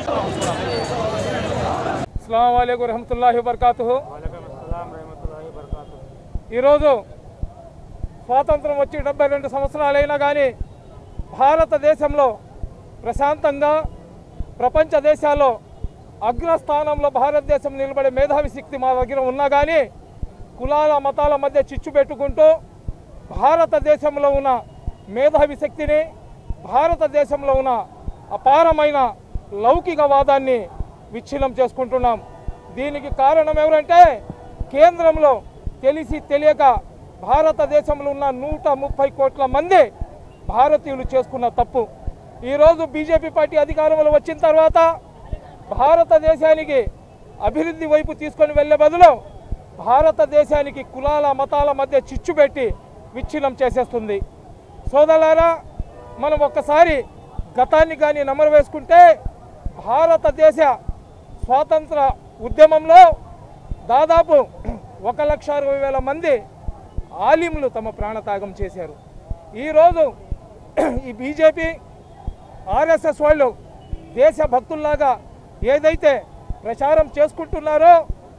అస్సలం అయికు వరహమతుల్లాహి వబర్కాతు ఈరోజు స్వాతంత్రం వచ్చి డెబ్బై రెండు సంవత్సరాలైనా కానీ భారతదేశంలో ప్రశాంతంగా ప్రపంచ దేశాల్లో అగ్రస్థానంలో భారతదేశం నిలబడే మేధావి శక్తి మా దగ్గర ఉన్నా కానీ కులాల మతాల మధ్య చిచ్చు పెట్టుకుంటూ భారతదేశంలో ఉన్న మేధావి శక్తిని భారతదేశంలో ఉన్న అపారమైన లౌకికవాదాన్ని విచ్ఛిన్నం చేసుకుంటున్నాం దీనికి కారణం ఎవరంటే కేంద్రంలో తెలిసి తెలియక భారతదేశంలో ఉన్న నూట ముప్పై కోట్ల మంది భారతీయులు చేసుకున్న తప్పు ఈరోజు బీజేపీ పార్టీ అధికారంలో వచ్చిన తర్వాత భారతదేశానికి అభివృద్ధి వైపు తీసుకొని వెళ్ళే బదులు భారతదేశానికి కులాల మతాల మధ్య చిచ్చు పెట్టి విచ్ఛిన్నం చేసేస్తుంది సోదరులారా మనం ఒక్కసారి గతాన్ని కానీ నమరు వేసుకుంటే భారతదేశ స్వాతంత్ర ఉద్యమంలో దాదాపు ఒక లక్ష అరవై వేల మంది ఆలింలు తమ ప్రాణత్యాగం చేశారు ఈరోజు ఈ బీజేపీ ఆర్ఎస్ఎస్ వాళ్ళు దేశభక్తుల్లాగా ఏదైతే ప్రచారం చేసుకుంటున్నారో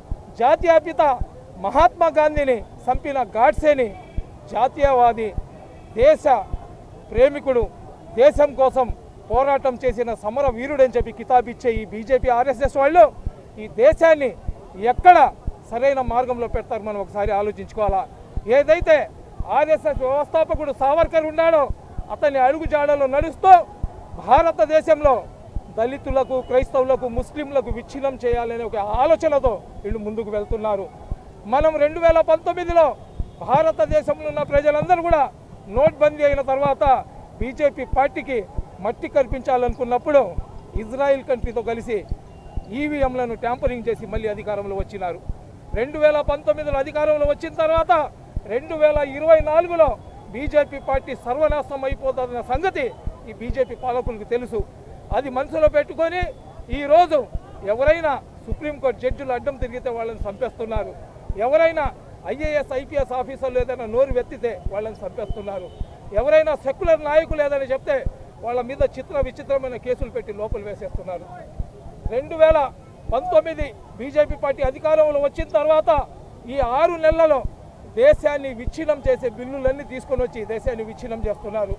జాతీయపిత మహాత్మా గాంధీని చంపిన గాడ్సేని జాతీయవాది దేశ ప్రేమికుడు దేశం కోసం పోరాటం చేసిన సమర వీరుడని చెప్పి కితాబిచ్చే ఈ బీజేపీ ఆర్ఎస్ఎస్ వాళ్ళు ఈ దేశాన్ని ఎక్కడ సరైన మార్గంలో పెడతారు మనం ఒకసారి ఆలోచించుకోవాలా ఏదైతే ఆర్ఎస్ఎస్ వ్యవస్థాపకుడు సావర్కర్ ఉన్నాడో అతని అడుగుజాడలో నడుస్తూ భారతదేశంలో దళితులకు క్రైస్తవులకు ముస్లింలకు విచ్ఛిన్నం చేయాలనే ఒక ఆలోచనతో వీళ్ళు ముందుకు వెళ్తున్నారు మనం రెండు వేల పంతొమ్మిదిలో భారతదేశంలో ఉన్న ప్రజలందరూ కూడా నోట్బందీ అయిన తర్వాత బీజేపీ పార్టీకి మట్టి కల్పించాలనుకున్నప్పుడు ఇజ్రాయిల్ కంట్రీతో కలిసి ఈవీఎంలను ట్యాంపరింగ్ చేసి మళ్ళీ అధికారంలో వచ్చినారు రెండు వేల పంతొమ్మిదిలో అధికారంలో వచ్చిన తర్వాత రెండు వేల ఇరవై నాలుగులో బీజేపీ పార్టీ సర్వనాశనం అయిపోతుందన్న సంగతి ఈ బీజేపీ పాలకులకు తెలుసు అది మనసులో పెట్టుకొని ఈరోజు ఎవరైనా సుప్రీంకోర్టు జడ్జిలు అడ్డం తిరిగితే వాళ్ళని చంపేస్తున్నారు ఎవరైనా ఐఏఎస్ ఐపీఎస్ ఆఫీసర్లు ఏదైనా నోరు వెత్తితే వాళ్ళని చంపేస్తున్నారు ఎవరైనా సెక్యులర్ నాయకులు ఏదైనా చెప్తే వాళ్ళ మీద చిత్ర విచిత్రమైన కేసులు పెట్టి లోపల వేసేస్తున్నారు రెండు వేల పంతొమ్మిది బీజేపీ పార్టీ అధికారంలో వచ్చిన తర్వాత ఈ ఆరు నెలలలో దేశాన్ని విచ్ఛిన్నం చేసే బిల్లులన్నీ తీసుకొని వచ్చి దేశాన్ని విచ్ఛిన్నం చేస్తున్నారు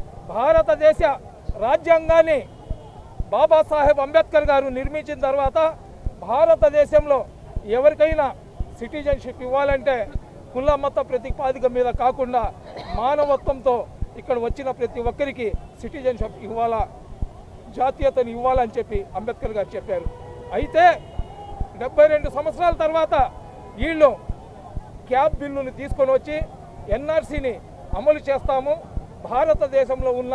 భారతదేశ రాజ్యాంగాన్ని బాబాసాహెబ్ అంబేద్కర్ గారు నిర్మించిన తర్వాత భారతదేశంలో ఎవరికైనా సిటిజన్షిప్ ఇవ్వాలంటే కుల మత ప్రతిపాదిక మీద కాకుండా మానవత్వంతో ఇక్కడ వచ్చిన ప్రతి ఒక్కరికి సిటిజన్షిప్ ఇవ్వాలా జాతీయతను ఇవ్వాలని చెప్పి అంబేద్కర్ గారు చెప్పారు అయితే డెబ్బై రెండు సంవత్సరాల తర్వాత వీళ్ళు క్యాబ్ బిల్లుని తీసుకొని వచ్చి ఎన్ఆర్సీని అమలు చేస్తాము భారతదేశంలో ఉన్న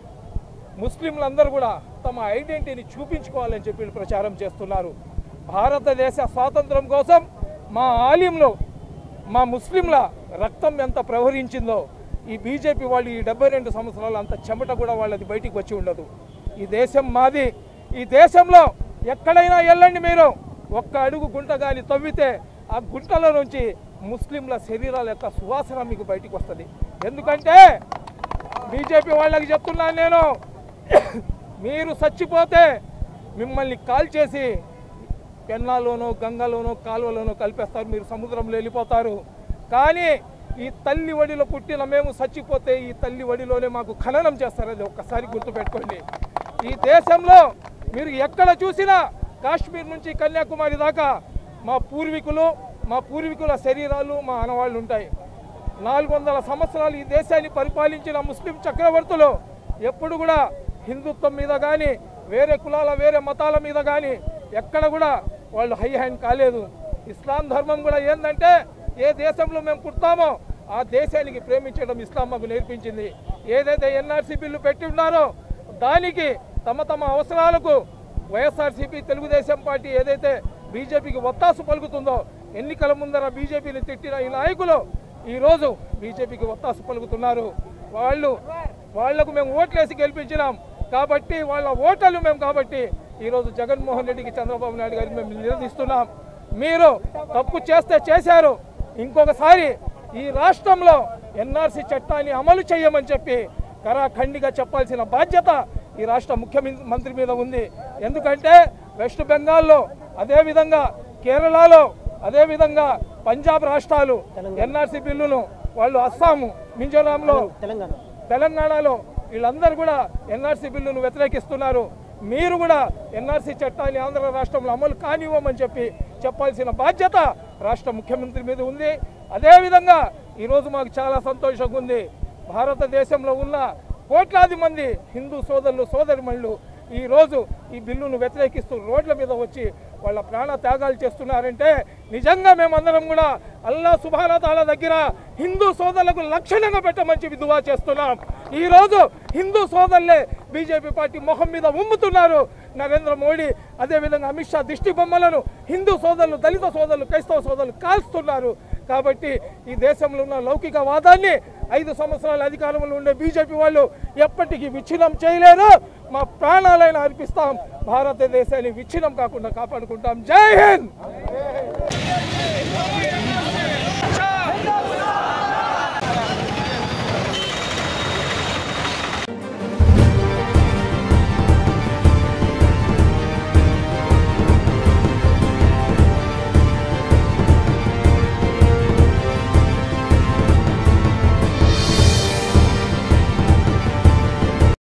ముస్లింలందరూ కూడా తమ ఐడెంటిటీని చూపించుకోవాలని చెప్పి వీళ్ళు ప్రచారం చేస్తున్నారు భారతదేశ స్వాతంత్రం కోసం మా ఆలింలో మా ముస్లింల రక్తం ఎంత ప్రవహించిందో ఈ బీజేపీ వాళ్ళు ఈ డెబ్బై రెండు సంవత్సరాలు అంత చెమట కూడా వాళ్ళది బయటికి వచ్చి ఉండదు ఈ దేశం మాది ఈ దేశంలో ఎక్కడైనా వెళ్ళండి మీరు ఒక్క అడుగు గుంట కానీ తవ్వితే ఆ గుంటలో నుంచి ముస్లింల శరీరాల యొక్క సువాసన మీకు బయటికి వస్తుంది ఎందుకంటే బీజేపీ వాళ్ళకి చెప్తున్నాను నేను మీరు చచ్చిపోతే మిమ్మల్ని కాల్ చేసి పెన్నాలోనో గంగలోనో కాలువలోనో కలిపేస్తారు మీరు సముద్రంలో వెళ్ళిపోతారు కానీ ఈ తల్లి వడిలో పుట్టిన మేము చచ్చిపోతే ఈ తల్లి వడిలోనే మాకు ఖననం చేస్తారు అది ఒక్కసారి గుర్తుపెట్టుకోండి ఈ దేశంలో మీరు ఎక్కడ చూసినా కాశ్మీర్ నుంచి కన్యాకుమారి దాకా మా పూర్వీకులు మా పూర్వీకుల శరీరాలు మా ఆనవాళ్ళు ఉంటాయి నాలుగు వందల సంవత్సరాలు ఈ దేశాన్ని పరిపాలించిన ముస్లిం చక్రవర్తులు ఎప్పుడు కూడా హిందుత్వం మీద కానీ వేరే కులాల వేరే మతాల మీద కానీ ఎక్కడ కూడా వాళ్ళు హై హ్యాండ్ కాలేదు ఇస్లాం ధర్మం కూడా ఏంటంటే ఏ దేశంలో మేము పుడతామో ఆ దేశానికి ప్రేమించడం ఇస్లాం మాకు నేర్పించింది ఏదైతే ఎన్ఆర్సీ బిల్లు పెట్టి ఉన్నారో దానికి తమ తమ అవసరాలకు వైఎస్ఆర్సీపీ తెలుగుదేశం పార్టీ ఏదైతే బీజేపీకి ఒత్తాసు పలుకుతుందో ఎన్నికల ముందర బీజేపీని తిట్టిన ఈ నాయకులు ఈరోజు బీజేపీకి ఒత్తాసు పలుకుతున్నారు వాళ్ళు వాళ్లకు మేము ఓట్లేసి గెలిపించినాం కాబట్టి వాళ్ళ ఓటర్లు మేము కాబట్టి ఈరోజు జగన్మోహన్ రెడ్డికి చంద్రబాబు నాయుడు గారికి మేము నిలదీస్తున్నాం మీరు తప్పు చేస్తే చేశారు ఇంకొకసారి ఈ రాష్ట్రంలో ఎన్ఆర్సీ చట్టాన్ని అమలు చేయమని చెప్పి కరాఖండిగా చెప్పాల్సిన బాధ్యత ఈ రాష్ట్ర ముఖ్యమంత్రి మీద ఉంది ఎందుకంటే వెస్ట్ బెంగాల్లో అదేవిధంగా కేరళలో అదేవిధంగా పంజాబ్ రాష్ట్రాలు ఎన్ఆర్సీ బిల్లును వాళ్ళు అస్సాము మిజోరాంలో తెలంగాణ తెలంగాణలో వీళ్ళందరూ కూడా ఎన్ఆర్సీ బిల్లును వ్యతిరేకిస్తున్నారు మీరు కూడా ఎన్ఆర్సీ చట్టాన్ని ఆంధ్ర రాష్ట్రంలో అమలు కానివ్వమని చెప్పి చెప్పాల్సిన బాధ్యత రాష్ట్ర ముఖ్యమంత్రి మీద ఉంది అదేవిధంగా ఈరోజు మాకు చాలా సంతోషంగా ఉంది భారతదేశంలో ఉన్న కోట్లాది మంది హిందూ సోదరులు సోదరిమణులు ఈరోజు ఈ బిల్లును వ్యతిరేకిస్తూ రోడ్ల మీద వచ్చి వాళ్ళ ప్రాణ త్యాగాలు చేస్తున్నారంటే నిజంగా మేమందరం కూడా అల్లా సుభానతాల దగ్గర హిందూ సోదరులకు లక్షణంగా పెట్టమని చెప్పి దువా చేస్తున్నాం ఈరోజు హిందూ సోదరులే బీజేపీ పార్టీ మొహం మీద ఉమ్ముతున్నారు నరేంద్ర మోడీ అదేవిధంగా అమిత్ షా దిష్టి బొమ్మలను హిందూ సోదరులు దళిత సోదరులు క్రైస్తవ సోదరులు కాల్స్తున్నారు కాబట్టి ఈ దేశంలో ఉన్న లౌకికవాదాన్ని ఐదు సంవత్సరాల అధికారంలో ఉండే బీజేపీ వాళ్ళు ఎప్పటికీ విచ్ఛిన్నం చేయలేరు మా ప్రాణాలైనా అర్పిస్తాం భారతదేశాన్ని విచ్ఛిన్నం కాకుండా కాపాడుకుంటాం జై హింద్